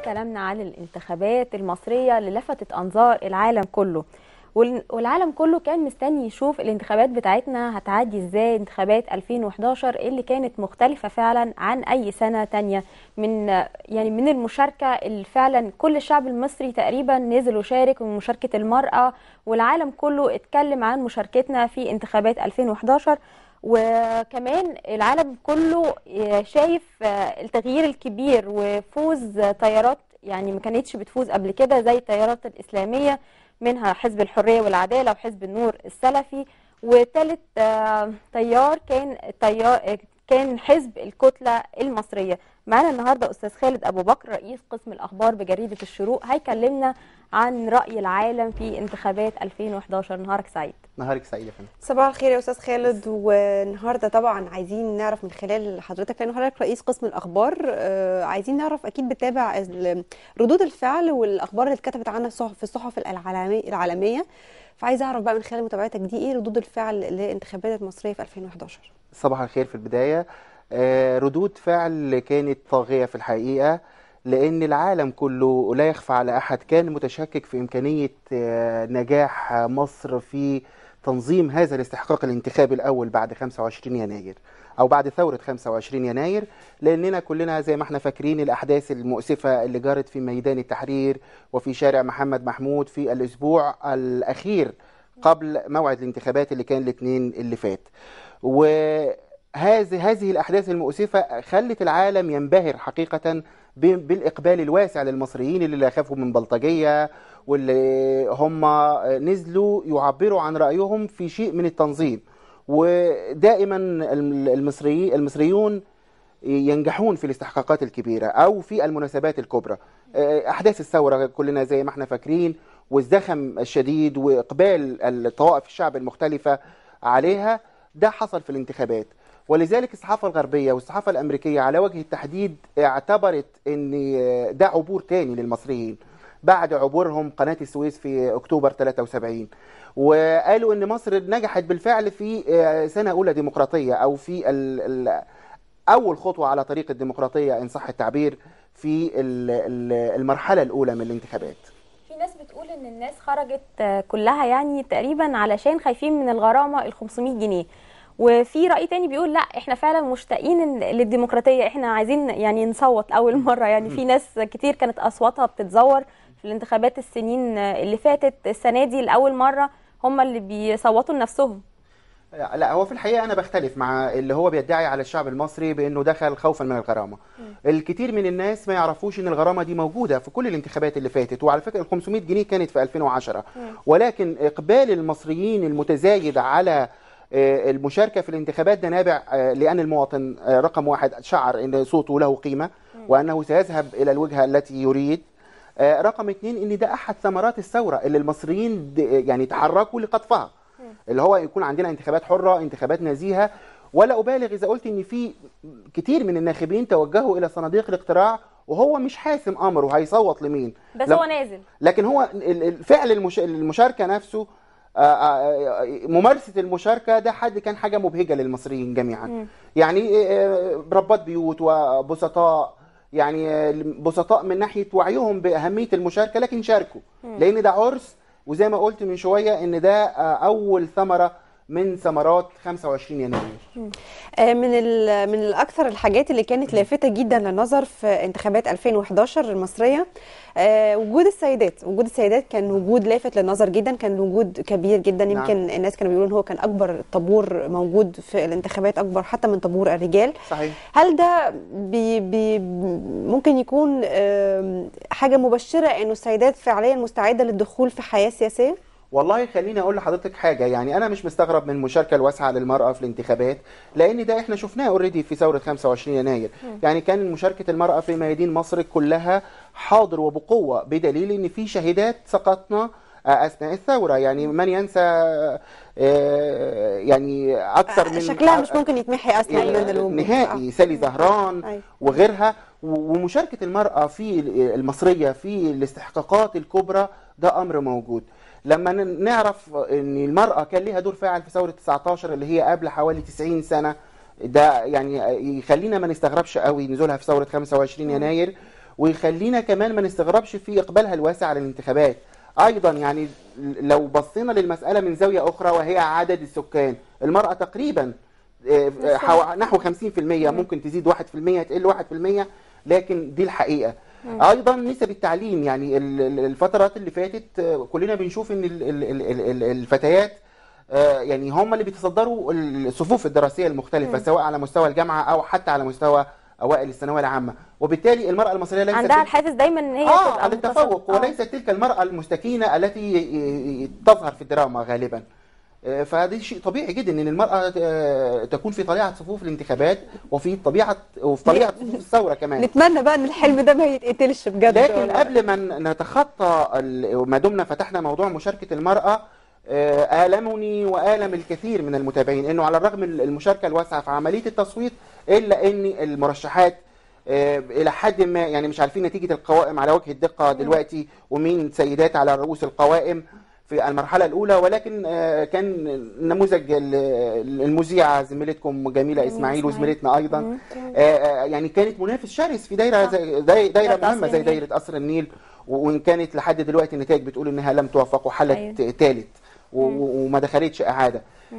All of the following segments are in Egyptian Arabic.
كلامنا عن الانتخابات المصرية اللي لفتت أنظار العالم كله وال- والعالم كله كان مستني يشوف الانتخابات بتاعتنا هتعدي ازاي انتخابات 2011 اللي كانت مختلفة فعلا عن أي سنة تانية من يعني من المشاركة اللي فعلا كل الشعب المصري تقريبا نزل وشارك ومن مشاركة المرأة والعالم كله اتكلم عن مشاركتنا في انتخابات 2011 وكمان العالم كله شايف التغيير الكبير وفوز تيارات يعني ما كانتش بتفوز قبل كده زي التيارات الإسلامية منها حزب الحرية والعدالة وحزب النور السلفي وثالث آه، تيار كان تيار كان حزب الكتلة المصرية معانا النهاردة أستاذ خالد أبو بكر رئيس قسم الأخبار بجريدة الشروق هيكلمنا عن رأي العالم في انتخابات 2011 نهارك سعيد نهارك سعيد يا فندم صباح الخير يا استاذ خالد والنهارده طبعا عايزين نعرف من خلال حضرتك لان حضرتك رئيس قسم الاخبار آه، عايزين نعرف اكيد بتابع ال- ردود الفعل والاخبار اللي اتكتبت عنها الصحف في الصحف العالمي- العالميه فعايزه اعرف بقى من خلال متابعتك دي ايه ردود الفعل للانتخابات المصريه في 2011 صباح الخير في البداية آه، ردود فعل كانت طاغية في الحقيقة لأن العالم كله لا يخفى على أحد كان متشكك في إمكانية آه، نجاح مصر في تنظيم هذا الاستحقاق الانتخابي الأول بعد 25 يناير أو بعد ثورة 25 يناير لأننا كلنا زي ما احنا فاكرين الأحداث المؤسفة اللي جرت في ميدان التحرير وفي شارع محمد محمود في الأسبوع الأخير قبل موعد الانتخابات اللي كان الاثنين اللي فات وهذه هذه الأحداث المؤسفة خلت العالم ينبهر حقيقة ب- بالإقبال الواسع للمصريين اللي لا يخافوا من بلطجية واللي هم نزلوا يعبروا عن رأيهم في شيء من التنظيم ودائما الم- المصري المصريون ينجحون في الاستحقاقات الكبيرة أو في المناسبات الكبرى أحداث الثورة كلنا زي ما احنا فاكرين والزخم الشديد وإقبال الطوائف الشعب المختلفة عليها ده حصل في الانتخابات ولذلك الصحافة الغربية والصحافة الأمريكية على وجه التحديد اعتبرت أن ده عبور تاني للمصريين بعد عبورهم قناة السويس في أكتوبر 73 وقالوا أن مصر نجحت بالفعل في سنة أولى ديمقراطية أو في ال ال أول خطوة على طريق الديمقراطية إن صح التعبير في ال- ال- المرحلة الأولى من الانتخابات في ناس بتقول ان الناس خرجت آه، كلها يعني تقريبا علشان خايفين من الغرامه ال 500 جنيه وفي راي تاني بيقول لا احنا فعلا مشتاقين إن- للديمقراطيه احنا عايزين يعني نصوت اول مره يعني في ناس كتير كانت اصواتها بتتزور في الانتخابات السنين آه، اللي فاتت السنه دي لاول مره هم اللي بيصوتوا لنفسهم لا هو في الحقيقة أنا بختلف مع اللي هو بيدعي على الشعب المصري بأنه دخل خوفا من الغرامة الكثير من الناس ما يعرفوش أن الغرامة دي موجودة في كل الانتخابات اللي فاتت وعلى فكرة ال 500 جنيه كانت في 2010 ولكن إقبال المصريين المتزايد على آه، المشاركة في الانتخابات ده نابع آه، لأن المواطن آه، رقم واحد شعر أن صوته له قيمة وأنه سيذهب إلى الوجهة التي يريد آه، رقم اتنين ان ده احد ثمرات الثوره اللي المصريين د- يعني تحركوا لقطفها اللي هو يكون عندنا انتخابات حره انتخابات نزيهه ولا ابالغ اذا قلت ان في كتير من الناخبين توجهوا الى صناديق الاقتراع وهو مش حاسم امره هيصوت لمين بس لو- هو نازل لكن هو ال- ال- فعل المش... المشاركه نفسه آه، آه، ممارسه المشاركه ده حد كان حاجه مبهجه للمصريين جميعا يعني آه، ربات بيوت وبسطاء يعني آه، بسطاء من ناحيه وعيهم باهميه المشاركه لكن شاركوا لان ده عرس وزي ما قلت من شويه ان ده آه، اول ثمره من ثمرات 25 يناير آه، من ال- من الاكثر الحاجات اللي كانت لافته جدا للنظر في انتخابات 2011 المصريه آه، وجود السيدات وجود السيدات كان وجود لافت للنظر جدا كان وجود كبير جدا نعم. يمكن الناس كانوا بيقولوا ان هو كان اكبر طابور موجود في الانتخابات اكبر حتى من طابور الرجال صحيح هل ده بي بي ممكن يكون آم، حاجه مبشره انه السيدات فعليا مستعده للدخول في حياه سياسيه والله خليني اقول لحضرتك حاجه يعني انا مش مستغرب من المشاركه الواسعه للمراه في الانتخابات لان ده احنا شفناه اوريدي في ثوره 25 يناير يعني كان مشاركه المراه في ميادين مصر كلها حاضر وبقوه بدليل ان في شهيدات سقطنا آه، اثناء الثوره يعني من ينسى آه، يعني اكثر من شكلها مش ممكن يتمحي اصلا أيوة. من الوجود نهائي سالي زهران أيوة. وغيرها و- ومشاركة المرأة في المصرية في الاستحقاقات الكبرى ده أمر موجود لما ن- نعرف ان المرأة كان ليها دور فاعل في ثورة 19 اللي هي قبل حوالي 90 سنة ده يعني يخلينا ما نستغربش قوي نزولها في ثورة 25 يناير ويخلينا كمان ما نستغربش في اقبالها الواسع على الانتخابات ايضا يعني لو بصينا للمساله من زاويه اخرى وهي عدد السكان المراه تقريبا آه، آه، حو- نحو 50% ممكن تزيد 1% تقل 1% لكن دي الحقيقه ايضا نسب التعليم يعني ال- ال- الفترات اللي فاتت آه، كلنا بنشوف ان ال- ال- ال- ال- ال- الفتيات آه، يعني هم اللي بيتصدروا الصفوف الدراسيه المختلفه سواء على مستوى الجامعه او حتى على مستوى اوائل الثانويه العامه وبالتالي المراه المصريه ليست عندها تلك- الحافز دايما ان هي اه تبقى على التفوق متصدرة. آه. وليست تلك المراه المستكينه التي ي- ي- تظهر في الدراما غالبا آه، فهذا شيء طبيعي جدا ان المراه آه، تكون في طليعه صفوف الانتخابات وفي طبيعه وفي طليعه صفوف الثوره كمان نتمنى بقى ان الحلم ده ما يتقتلش بجد لكن والله. قبل ما ن- نتخطى ال- ما دمنا فتحنا موضوع مشاركة المرأة آه، آلمني وآلم الكثير من المتابعين انه على الرغم من المشاركة الواسعة في عملية التصويت الا ان المرشحات آه، الى حد ما يعني مش عارفين نتيجة القوائم على وجه الدقة دلوقتي ومين سيدات على رؤوس القوائم في المرحلة الأولى ولكن آه، كان نموذج ال- المذيعة زميلتكم جميلة إسماعيل وزميلتنا أيضا آه، آه، يعني كانت منافس شرس في دايرة زي داي- دايرة دايرة مهمة قصر زي النيل. دايرة قصر النيل و- وإن كانت لحد دلوقتي النتائج بتقول إنها لم توفق وحلت أيوة. ثالث وما دخلتش إعادة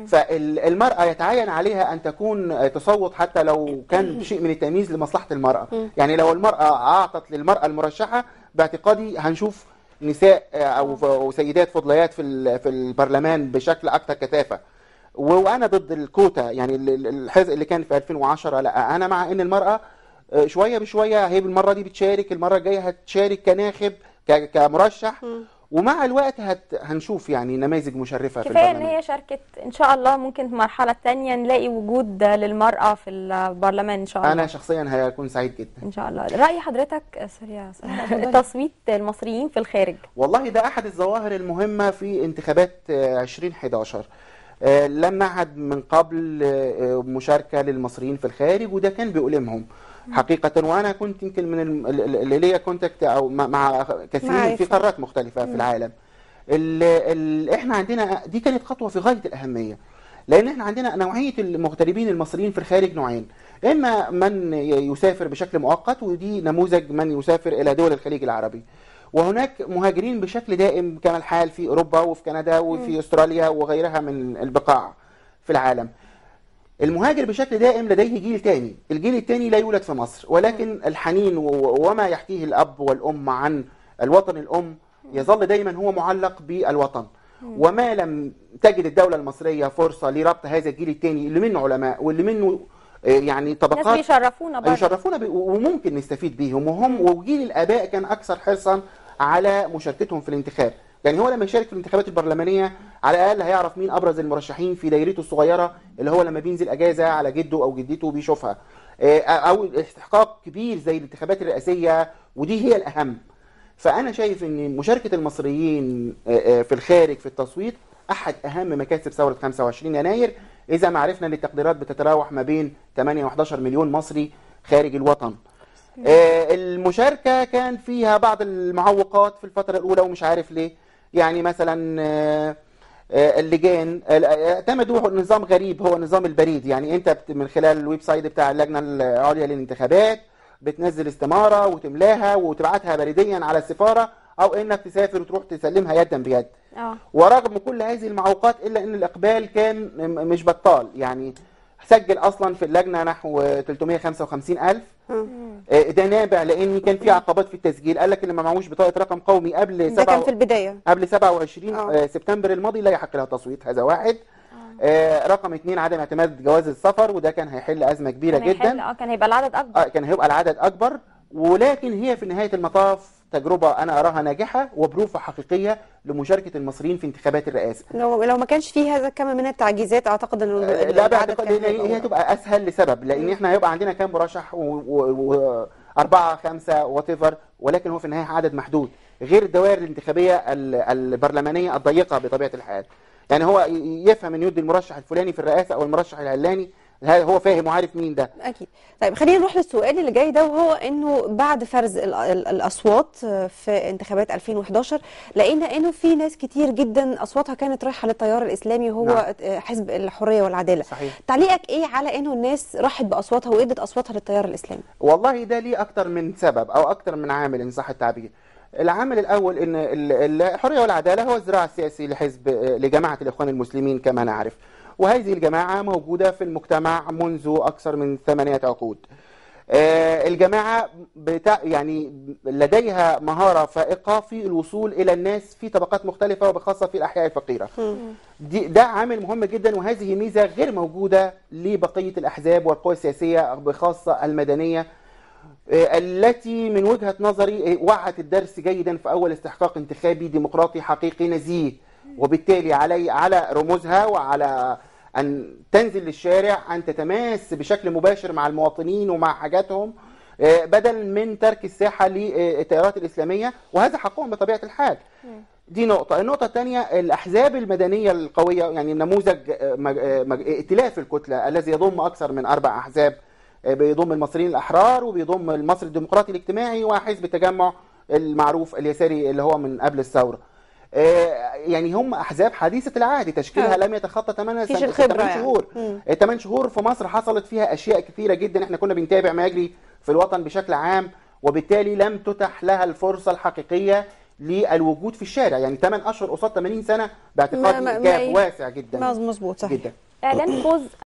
فالمرأة يتعين عليها أن تكون آه، تصوت حتى لو كان بشيء من التمييز لمصلحة المرأة يعني لو المرأة أعطت للمرأة المرشحة باعتقادي هنشوف نساء آه، أو أو سيدات فضليات في ال- في البرلمان بشكل أكثر كثافة و- وانا ضد الكوتا يعني ال- ال- الحزق اللي كان في 2010 لا انا مع ان المراه آه، شويه بشويه هي المره دي بتشارك المره الجايه هتشارك كناخب ك- كمرشح ومع الوقت هت هنشوف يعني نماذج مشرفه في كفايه ان البرلمان هي شاركت ان شاء الله ممكن في المرحله الثانيه نلاقي وجود للمراه في البرلمان ان شاء الله انا شخصيا هكون سعيد جدا ان شاء الله راي حضرتك آه، سوري يا سارة. تصويت المصريين في الخارج والله ده احد الظواهر المهمه في انتخابات آه، 2011 آه، لم نعهد من قبل آه، مشاركه للمصريين في الخارج وده كان بيؤلمهم حقيقه وانا كنت يمكن من الم- ال- ال- اللي ليا كونتاكت او مع- مع كثيرين في معرفة. قارات مختلفه في العالم ال ال احنا عندنا دي كانت خطوه في غايه الاهميه لان احنا عندنا نوعيه المغتربين المصريين في الخارج نوعين اما من ي- يسافر بشكل مؤقت ودي نموذج من يسافر الى دول الخليج العربي وهناك مهاجرين بشكل دائم كما الحال في اوروبا وفي كندا وفي استراليا وغيرها من البقاع في العالم المهاجر بشكل دائم لديه جيل تاني الجيل التاني لا يولد في مصر ولكن الحنين و- وما يحكيه الأب والأم عن الوطن الأم يظل دايما هو معلق بالوطن وما لم تجد الدولة المصرية فرصة لربط هذا الجيل التاني اللي منه علماء واللي منه آه، يعني ناس طبقات بيشرفونا برضه يشرفونا ب- وممكن نستفيد بيهم وهم وجيل الاباء كان اكثر حرصا على مشاركتهم في الانتخاب يعني هو لما يشارك في الانتخابات البرلمانيه على الاقل هيعرف مين ابرز المرشحين في دايرته الصغيره اللي هو لما بينزل اجازه على جده او جدته بيشوفها آه، او استحقاق كبير زي الانتخابات الرئاسيه ودي هي الاهم فانا شايف ان مشاركه المصريين آه، آه، في الخارج في التصويت احد اهم مكاسب ثوره 25 يناير اذا ما عرفنا ان التقديرات بتتراوح ما بين 8 و11 مليون مصري خارج الوطن آه، المشاركه كان فيها بعض المعوقات في الفتره الاولى ومش عارف ليه يعني مثلا آه، آه، اللجان آه، اعتمدوا نظام غريب هو نظام البريد يعني انت بت- من خلال الويب سايت بتاع اللجنه العليا للانتخابات بتنزل استماره وتملاها وتبعتها بريديا على السفاره او انك تسافر وتروح تسلمها يدا بيد اه ورغم كل هذه المعوقات الا ان الاقبال كان م- مش بطال يعني سجل اصلا في اللجنه نحو 355 الف آه، ده نابع لان كان في عقبات في التسجيل قال لك اللي ما معهوش بطاقه رقم قومي قبل ده كان سبعة في البدايه قبل 27 آه. آه، سبتمبر الماضي لا يحق لها تصويت هذا واحد آه، رقم اثنين عدم اعتماد جواز السفر وده كان هيحل ازمه كبيره كان هيحل- جدا اه كان هيبقى العدد اكبر آه، كان هيبقى العدد اكبر ولكن هي في نهايه المطاف تجربه انا اراها ناجحه وبروفه حقيقيه لمشاركه المصريين في انتخابات الرئاسه لو لو ما كانش فيه هذا الكم من التعجيزات اعتقد ان آه، ال- لا العدد باعتقاد كان ان هيبقى هي هتبقى اسهل لسبب لان احنا هيبقى عندنا كام مرشح و- و- و- أربعة خمسة وات ولكن هو في النهاية عدد محدود غير الدوائر الانتخابية ال- البرلمانية الضيقة بطبيعة الحال يعني هو ي- يفهم ان يدي المرشح الفلاني في الرئاسة او المرشح العلاني ه- هو فاهم وعارف مين ده اكيد طيب خلينا نروح للسؤال اللي جاي ده وهو انه بعد فرز ال- ال- الاصوات في انتخابات 2011 لقينا انه في ناس كتير جدا اصواتها كانت رايحه للتيار الاسلامي وهو نعم. حزب الحريه والعداله صحيح تعليقك ايه على انه الناس راحت باصواتها وادت اصواتها للتيار الاسلامي والله ده ليه اكتر من سبب او اكتر من عامل ان صح التعبير العامل الاول ان ال- الحريه والعداله هو الذراع السياسي لحزب لجماعه الاخوان المسلمين كما نعرف وهذه الجماعه موجوده في المجتمع منذ اكثر من ثمانيه عقود آه، الجماعه بتاع يعني لديها مهاره فائقه في الوصول الى الناس في طبقات مختلفه وبخاصه في الاحياء الفقيره دي ده عامل مهم جدا وهذه ميزه غير موجوده لبقيه الاحزاب والقوى السياسيه بخاصه المدنيه آه، التي من وجهه نظري آه، وعت الدرس جيدا في اول استحقاق انتخابي ديمقراطي حقيقي نزيه وبالتالي علي على رموزها وعلى ان تنزل للشارع ان تتماس بشكل مباشر مع المواطنين ومع حاجاتهم آه، بدل من ترك الساحه للتيارات الاسلاميه وهذا حقهم بطبيعه الحال دي نقطة، النقطة الثانية الأحزاب المدنية القوية يعني نموذج آه، مج- آه، مج- ائتلاف الكتلة الذي يضم أكثر من أربع أحزاب آه، بيضم المصريين الأحرار وبيضم المصري الديمقراطي الاجتماعي وحزب التجمع المعروف اليساري اللي هو من قبل الثورة. آه، يعني هم أحزاب حديثة العهد تشكيلها آه. لم يتخطى 8 مفيش الخبرة يعني. شهور. مم. الثمان شهور في مصر حصلت فيها اشياء كثيره جدا احنا كنا بنتابع ما يجري في الوطن بشكل عام وبالتالي لم تتح لها الفرصه الحقيقيه للوجود في الشارع يعني 8 اشهر قصاد 80 سنه ما- باعتقادي ما- ما- جاب واسع جدا مظبوط صحيح جدا اعلان فوز